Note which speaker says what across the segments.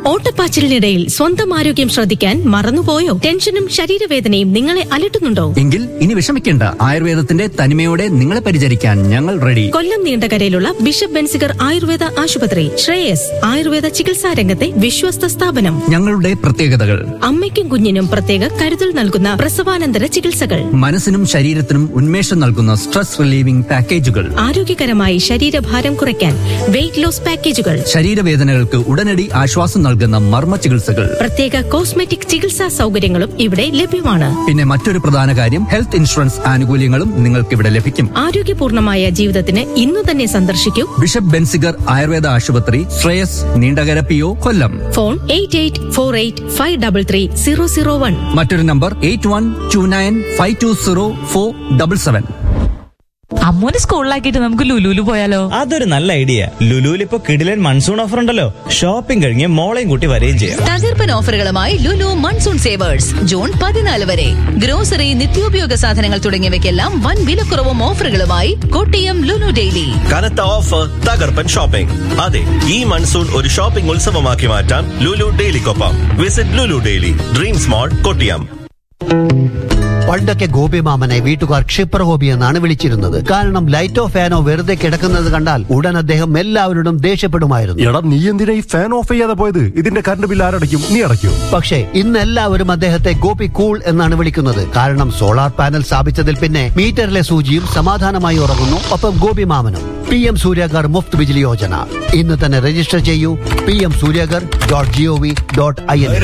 Speaker 1: ഓട്ടപ്പാച്ചിലിനിടയിൽ സ്വന്തം ആരോഗ്യം ശ്രദ്ധിക്കാൻ മറന്നുപോയോ ടെൻഷനും ശരീരവേദനയും നിങ്ങളെ അലട്ടുന്നുണ്ടോ
Speaker 2: എങ്കിൽ ഇനി വിഷമിക്കേണ്ട ആയുർവേദത്തിന്റെ തനിമയോടെ നിങ്ങളെ പരിചരിക്കാൻ ഞങ്ങൾ റെഡി
Speaker 1: കൊല്ലം നീണ്ടകരയിലുള്ള ബിഷപ്പ് ബെൻസിഗർ ആയുർവേദ ആശുപത്രി ശ്രേയസ് ആയുർവേദ ചികിത്സാ രംഗത്തെ വിശ്വസ്ത സ്ഥാപനം
Speaker 2: ഞങ്ങളുടെ പ്രത്യേകതകൾ
Speaker 1: അമ്മയ്ക്കും കുഞ്ഞിനും പ്രത്യേക കരുതൽ നൽകുന്ന പ്രസവാനന്തര ചികിത്സകൾ
Speaker 2: മനസ്സിനും ശരീരത്തിനും ഉന്മേഷം നൽകുന്ന സ്ട്രെസ് റിലീവിംഗ് പാക്കേജുകൾ
Speaker 1: ആരോഗ്യകരമായി ശരീരഭാരം കുറയ്ക്കാൻ വെയിറ്റ് ലോസ് പാക്കേജുകൾ
Speaker 2: ശരീരവേദനകൾക്ക് ഉടനടി ആശ്വാസം നൽകുന്ന മർമ്മ ചികിത്സകൾ
Speaker 1: പ്രത്യേക കോസ്മെറ്റിക് ചികിത്സാ സൗകര്യങ്ങളും ഇവിടെ ലഭ്യമാണ്
Speaker 2: പിന്നെ മറ്റൊരു പ്രധാന കാര്യം ഹെൽത്ത് ഇൻഷുറൻസ് ആനുകൂല്യങ്ങളും നിങ്ങൾക്ക് ഇവിടെ ലഭിക്കും
Speaker 1: ആരോഗ്യപൂർണമായ ജീവിതത്തിന് ഇന്നു തന്നെ സന്ദർശിക്കൂ
Speaker 2: ബിഷപ്പ് ബെൻസിഗർ ആയുർവേദ ആശുപത്രി Sreyas Neendakara P O Kollam
Speaker 1: phone eight eight four eight five double three zero zero one
Speaker 2: മറ്റൊരു number eight one two nine five two zero four double seven
Speaker 3: അമ്മൂന് സ്കൂളിലാക്കിയിട്ട് നമുക്ക് ലുലുലു പോയാലോ
Speaker 4: അതൊരു നല്ല ഐഡിയ ലുലുവിൽ ഇപ്പൊ കിടിലൻ മൺസൂൺ ഓഫർ ഉണ്ടല്ലോ ഷോപ്പിംഗ് കഴിഞ്ഞ് മോളെയും കൂട്ടി വരികയും ചെയ്യാം
Speaker 5: തകർപ്പൻ ഓഫറുകളുമായി ലുലു മൺസൂൺ സേവേഴ്സ് ജൂൺ പതിനാല് വരെ ഗ്രോസറി നിത്യോപയോഗ സാധനങ്ങൾ തുടങ്ങിയവയ്ക്കെല്ലാം വൻ വിലക്കുറവും ഓഫറുകളുമായി കോട്ടയം ലുലു ഡെയിലി
Speaker 6: കനത്ത ഓഫർ തകർപ്പൻ ഷോപ്പിംഗ് അതെ ഈ മൺസൂൺ ഒരു ഷോപ്പിംഗ് ഉത്സവമാക്കി മാറ്റാൻ ലുലു ഡെയിലിക്കൊപ്പം visit Lulu daily dream small Kottiyam
Speaker 7: പണ്ടൊക്കെ ഗോപിമാമനെ വീട്ടുകാർ ക്ഷിപ്രഗോപി എന്നാണ് വിളിച്ചിരുന്നത് കാരണം ലൈറ്റോ ഫാനോ വെറുതെ കിടക്കുന്നത് കണ്ടാൽ ഉടൻ അദ്ദേഹം എല്ലാവരോടും ദേഷ്യപ്പെടുമായിരുന്നു
Speaker 8: എടാ നീ എന്തിനാ ഈ ഫാൻ ഓഫ് ചെയ്യാതെ പോയത് ഇതിന്റെ കറണ്ട് ബില്ല് ആരടയ്ക്കും നീ അടയ്ക്കൂ
Speaker 7: പക്ഷേ ഇന്ന് എല്ലാവരും അദ്ദേഹത്തെ ഗോപി കൂൾ എന്നാണ് വിളിക്കുന്നത് കാരണം സോളാർ പാനൽ സ്ഥാപിച്ചതിൽ പിന്നെ മീറ്ററിലെ സൂചിയും സമാധാനമായി ഉറങ്ങുന്നു ഒപ്പം ഗോപിമാമനും പി എം സൂര്യാഗർ മുഫ്ത് ബിജിലി യോജന ഇന്ന് തന്നെ രജിസ്റ്റർ ചെയ്യൂ P M Suryaghar dot G O V dot I N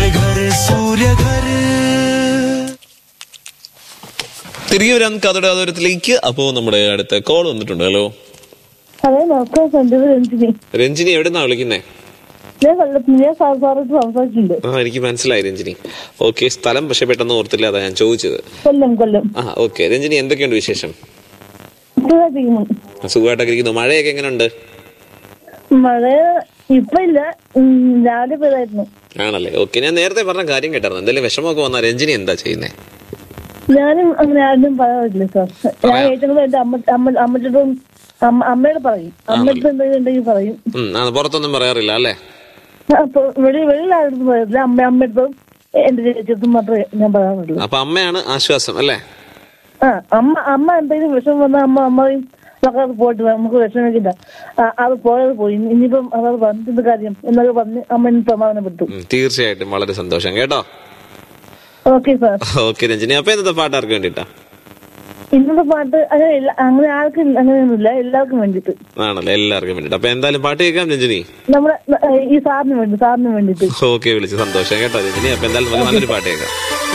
Speaker 9: തിരികെ വരാം കഥയുടെ ആധാരത്തിലേക്ക് അപ്പോ നമ്മുടെ അടുത്ത കോൾ വന്നിട്ടുണ്ട് ഹലോ
Speaker 10: അതെ നമസ്കാരം എന്റെ പേര് രഞ്ജിനി
Speaker 9: രഞ്ജിനി എവിടെന്നാ വിളിക്കുന്നേ
Speaker 10: ഞാൻ കൊല്ലത്ത് ഞാൻ സാർ സാറായിട്ട് സംസാരിച്ചിട്ടുണ്ട്
Speaker 9: ആ എനിക്ക് മനസ്സിലായി രഞ്ജിനി ഓക്കെ സ്ഥലം പക്ഷെ പെട്ടെന്ന് ഓർത്തില്ല അതാ ഞാൻ ചോദിച്ചത്
Speaker 10: കൊല്ലം കൊല്ലം
Speaker 9: ആ ഓക്കെ രഞ്ജിനി എന്തൊക്കെയുണ്ട് വിശേഷം
Speaker 10: സുഖമായിട്ടിരിക്കുന്നു
Speaker 9: സുഖമായിട്ടൊക്കെ ഇരിക്കുന്നു മഴയൊക്കെ എങ്ങനെയുണ്ട്
Speaker 10: മഴ ഇപ്പൊ ഇല്ല ഉം, രാവിലെ പെയ്തായിരുന്നു
Speaker 9: ആണല്ലേ ഓക്കെ ഞാൻ നേരത്തെ പറഞ്ഞ കാര്യം കേട്ടായിരുന്നു എന്തെങ്കിലും വിഷമമൊക്കെ വന്നാൽ രഞ്ജിനി എന്താ ചെയ്യുന്നേ
Speaker 10: ഞാനും അങ്ങനെ ആരും പറയാറില്ല സാർ ഞാൻ ഏറ്റവും കൂടുതൽ എന്റെ അമ്മ അമ്മ അമ്മച്ചോടും അമ്മ അമ്മയോട് പറയും അമ്മയുടെ എന്തെങ്കിലും ഉണ്ടെങ്കിൽ പറയും
Speaker 9: ഉം, ആ പുറത്തൊന്നും പറയാറില്ല അല്ലേ
Speaker 10: അപ്പൊ വെളി വെളിയിൽ ആരും പറയില്ല അമ്മ അമ്മയടുത്തും എന്റെ ചേച്ചിയടുത്തും മാത്രമേ ഞാൻ പറയാറുള്ളൂ
Speaker 9: അപ്പൊ അമ്മയാണ് ആശ്വാസം അല്ലേ
Speaker 10: ആ അമ്മ അമ്മ എന്തെങ്കിലും വിഷമം വന്നാൽ അമ്മ അമ്മയും മക്കളത് പോയിട്ട് വാ, നമുക്ക് വിഷമിക്കില്ല ആ, അത് പോയത് പോയി ഇനിയിപ്പം അതത് പറഞ്ഞിട്ട് കാര്യം എന്നൊക്കെ പറഞ്ഞ് അമ്മ എന്നെ സമാധാനപ്പെട്ടു
Speaker 9: ഉം, തീർച്ചയായിട്ടും വളരെ സന്തോഷം കേട്ടോ
Speaker 10: ഓക്കെ സാർ
Speaker 9: ഓക്കെ രഞ്ജിനി അപ്പൊ ഇന്നത്തെ പാട്ട് ആർക്ക് വേണ്ടിട്ടാ
Speaker 10: ഇന്നത്തെ പാട്ട് അങ്ങനെ ഇല്ല അങ്ങനെ ആർക്കും അങ്ങനെയൊന്നുമില്ല എല്ലാവർക്കും വേണ്ടിട്ട്
Speaker 9: ആണല്ലേ എല്ലാവർക്കും വേണ്ടിട്ട് അപ്പൊ എന്തായാലും പാട്ട് കേൾക്കാം രഞ്ജിനി
Speaker 10: നമ്മുടെ ഏ, ഈ സാറിന് വേണ്ടി സാറിന് വേണ്ടിട്ട്
Speaker 9: ഓക്കെ വിളിച്ച് സന്തോഷം കേട്ടോ രഞ്ജിനി അപ്പൊ എന്തായാലും നമുക്ക് നല്ലൊരു പാട്ട് കേൾക്കാം